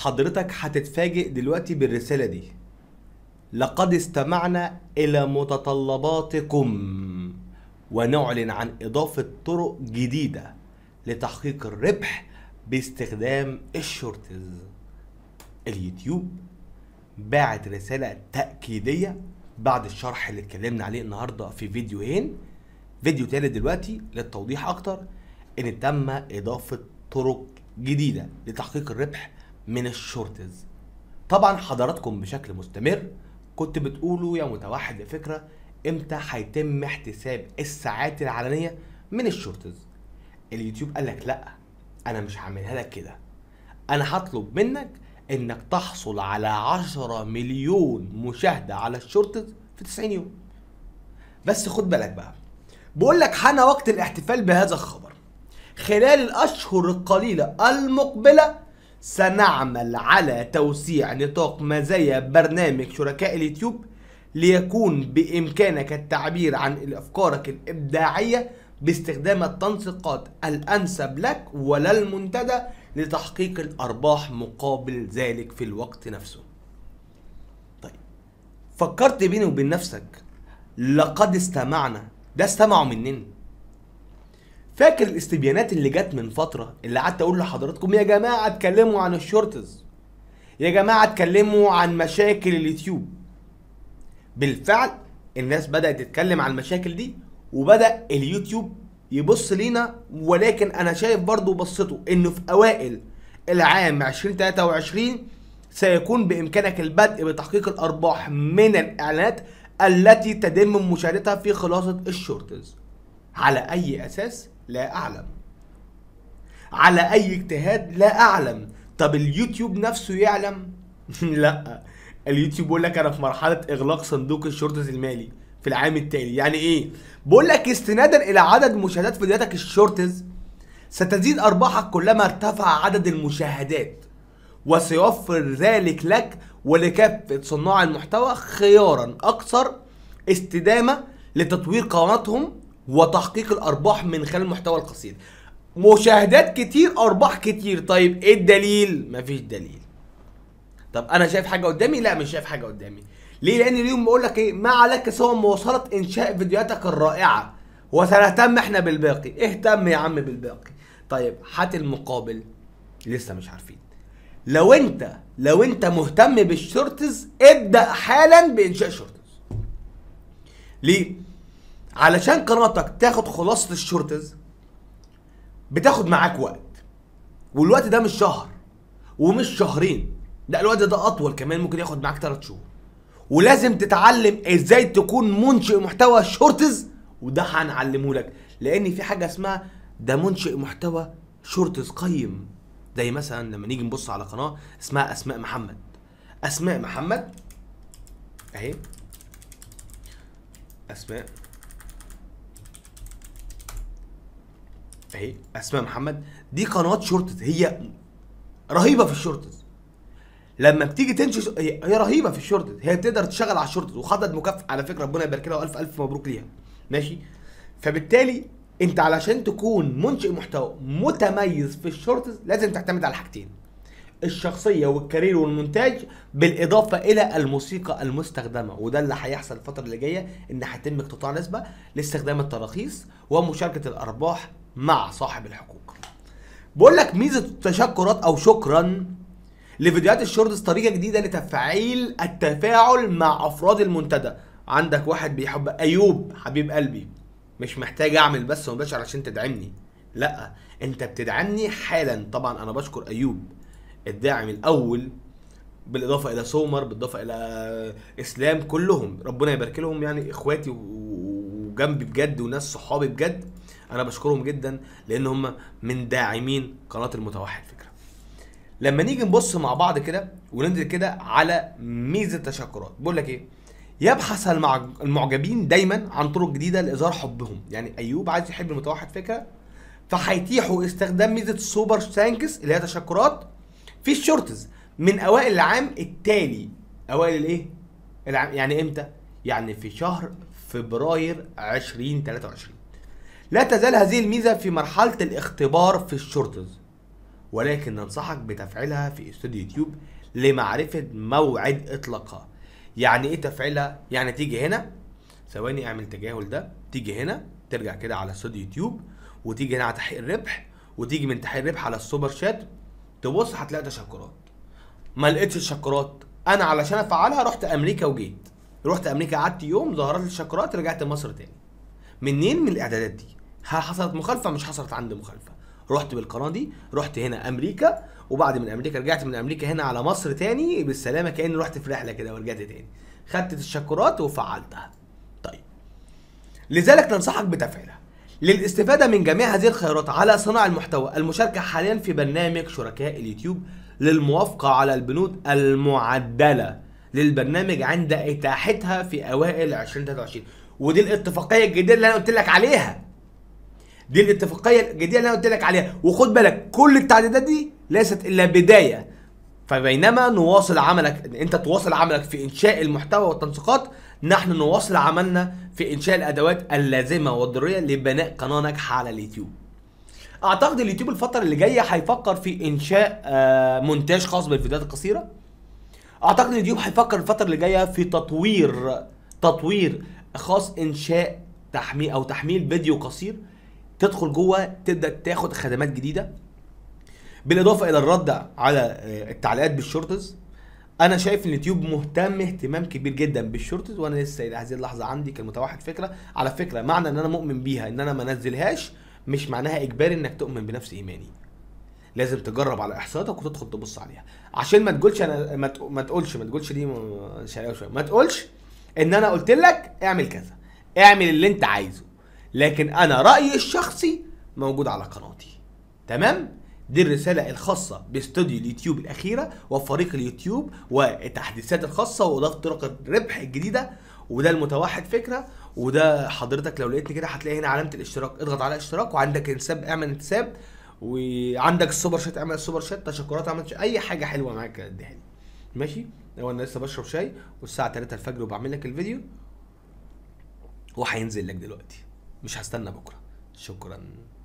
حضرتك هتتفاجئ دلوقتي بالرسالة دي لقد استمعنا إلى متطلباتكم ونعلن عن إضافة طرق جديدة لتحقيق الربح باستخدام الشورتز اليوتيوب باعت رسالة تأكيدية بعد الشرح اللي اتكلمنا عليه النهاردة في فيديوهين فيديو تالت دلوقتي للتوضيح أكتر إن تم إضافة طرق جديدة لتحقيق الربح من الشورتز طبعا حضراتكم بشكل مستمر كنت بتقولوا يا متوحد الفكرة امتى هيتم احتساب الساعات العلنية من الشورتز اليوتيوب قال لك لا انا مش هعملها لك كده انا هطلب منك انك تحصل على 10 مليون مشاهدة على الشورتز في 90 يوم بس خد بالك بقى بقول لك حان وقت الاحتفال بهذا الخبر خلال الاشهر القليلة المقبلة سنعمل على توسيع نطاق مزايا برنامج شركاء اليوتيوب ليكون بإمكانك التعبير عن أفكارك الإبداعية باستخدام التنسيقات الأنسب لك ولا المنتدى لتحقيق الأرباح مقابل ذلك في الوقت نفسه طيب فكرت بيني وبين نفسك لقد استمعنا ده استمعوا مننا فاكر الاستبيانات اللي جت من فترة اللي قعدت اقول لحضراتكم يا جماعة اتكلموا عن الشورتز يا جماعة اتكلموا عن مشاكل اليوتيوب بالفعل الناس بدأت تتكلم عن المشاكل دي وبدأ اليوتيوب يبص لينا ولكن انا شايف برضو بصته انه في اوائل العام 2023 سيكون بامكانك البدء بتحقيق الارباح من الاعلانات التي تتم مشاهدتها في خلاصة الشورتز على اي اساس لا اعلم على اي اجتهاد لا اعلم طب اليوتيوب نفسه يعلم لا اليوتيوب بيقول لك انا في مرحله اغلاق صندوق الشورتز المالي في العام التالي يعني ايه بقول لك استنادا الى عدد مشاهدات فيديوهاتك الشورتز ستزيد ارباحك كلما ارتفع عدد المشاهدات وسيوفر ذلك لك ولكافه صناع المحتوى خيارا اكثر استدامه لتطوير قناتهم وتحقيق الارباح من خلال المحتوى القصير مشاهدات كتير ارباح كتير طيب ايه الدليل مفيش دليل طب انا شايف حاجه قدامي لا مش شايف حاجه قدامي ليه لان اليوم بقول لك ايه ما عليك سوى مواصله انشاء فيديوهاتك الرائعه وسنهتم احنا بالباقي اهتم يا عم بالباقي طيب هات المقابل لسه مش عارفين لو انت لو انت مهتم بالشورتز ابدا حالا بانشاء شورتز ليه علشان قناتك تاخد خلاصه الشورتز بتاخد معاك وقت والوقت ده مش شهر ومش شهرين لا الوقت ده اطول كمان ممكن ياخد معاك 3 شهور ولازم تتعلم ازاي تكون منشئ محتوى شورتز وده هنعلمه لك لان في حاجه اسمها ده منشئ محتوى شورتز قيم زي مثلا لما نيجي نبص على قناه اسمها اسماء محمد اسماء محمد اهي اسماء اهي اسماء محمد دي قناه شورتز هي رهيبه في الشورتز لما بتيجي تنشئ هي هي رهيبه في الشورتز هي بتقدر تشتغل على الشورتز وخدت مكافاه على فكره ربنا يبارك لها والف الف مبروك ليها ماشي فبالتالي انت علشان تكون منشئ محتوى متميز في الشورتز لازم تعتمد على حاجتين الشخصية والكارير والمونتاج بالإضافة إلى الموسيقى المستخدمة وده اللي هيحصل الفترة اللي جاية إن هيتم اقتطاع نسبة لاستخدام التراخيص ومشاركة الأرباح مع صاحب الحقوق. بقول لك ميزة التشكرات أو شكرا لفيديوهات الشورتس طريقة جديدة لتفعيل التفاعل مع أفراد المنتدى عندك واحد بيحب أيوب حبيب قلبي مش محتاج أعمل بس مباشر عشان تدعمني لا انت بتدعمني حالا طبعا انا بشكر ايوب الداعم الاول بالاضافه الى سومر بالاضافه الى اسلام كلهم ربنا يبارك لهم يعني اخواتي و- وجنبي بجد وناس صحابي بجد انا بشكرهم جدا لان هم من داعمين قناه المتوحد فكره لما نيجي نبص مع بعض كده وننزل كده على ميزه التشكرات بقول لك ايه يبحث المع- المعجبين دايما عن طرق جديده لاظهار حبهم يعني ايوب عايز يحب المتوحد فكره فهيتيحوا استخدام ميزه السوبر ثانكس اللي هي تشكرات في الشورتز من اوائل العام التالي اوائل الايه العام يعني امتى يعني في شهر فبراير 2023 لا تزال هذه الميزه في مرحله الاختبار في الشورتز ولكن ننصحك بتفعيلها في استوديو يوتيوب لمعرفه موعد اطلاقها يعني ايه تفعيلها يعني تيجي هنا ثواني اعمل تجاهل ده تيجي هنا ترجع كده على استوديو يوتيوب وتيجي هنا على تحقيق الربح وتيجي من تحقيق الربح على السوبر شات تبص هتلاقي تشكرات ما لقيتش الشكرات انا علشان افعلها رحت امريكا وجيت رحت امريكا قعدت يوم ظهرت لي الشكرات رجعت مصر تاني منين من الاعدادات دي ها حصلت مخالفه مش حصلت عندي مخالفه رحت بالقناه دي رحت هنا امريكا وبعد من امريكا رجعت من امريكا هنا على مصر تاني بالسلامه كاني رحت في رحله كده ورجعت تاني خدت الشكرات وفعلتها طيب لذلك ننصحك بتفعيلها للاستفادة من جميع هذه الخيارات على صناع المحتوى المشاركة حاليا في برنامج شركاء اليوتيوب للموافقة على البنود المعدلة للبرنامج عند إتاحتها في أوائل 2023 ودي الاتفاقية الجديدة اللي أنا قلت لك عليها دي الاتفاقية الجديدة اللي أنا قلت لك عليها وخد بالك كل التعديلات دي ليست إلا بداية فبينما نواصل عملك انت تواصل عملك في انشاء المحتوى والتنسيقات نحن نواصل عملنا في انشاء الادوات اللازمه والضروريه لبناء قناه ناجحه على اليوتيوب اعتقد اليوتيوب الفتره اللي جايه هيفكر في انشاء آه، مونتاج خاص بالفيديوهات القصيره اعتقد اليوتيوب هيفكر الفتره اللي جايه في تطوير تطوير خاص انشاء تحميل او تحميل فيديو قصير تدخل جوه تبدا تاخد خدمات جديده بالاضافه الى الرد على آه، التعليقات بالشورتز انا شايف ان اليوتيوب مهتم اهتمام كبير جدا بالشورتز وانا لسه الى هذه اللحظه عندي كالمتوحد فكره على فكره معنى ان انا مؤمن بيها ان انا ما انزلهاش مش معناها اجباري انك تؤمن بنفس ايماني لازم تجرب على احصائياتك وتدخل تبص عليها عشان ما تقولش انا ما, تق- ما تقولش ما تقولش دي م- شقاوة شويه ما تقولش ان انا قلت لك اعمل كذا اعمل اللي انت عايزه لكن انا رايي الشخصي موجود على قناتي تمام دي الرسالة الخاصة باستوديو اليوتيوب الأخيرة وفريق اليوتيوب والتحديثات الخاصة وإضافة طرق الربح الجديدة وده المتوحد فكرة وده حضرتك لو لقيتني كده هتلاقي هنا علامة الاشتراك اضغط على اشتراك وعندك انساب اعمل انتساب وعندك السوبر شات اعمل السوبر شات تشكرات اعمل اي حاجة حلوة معاك اديها لي ماشي هو انا لسه بشرب شاي والساعة 3 الفجر وبعمل لك الفيديو وهينزل لك دلوقتي مش هستنى بكرة شكرا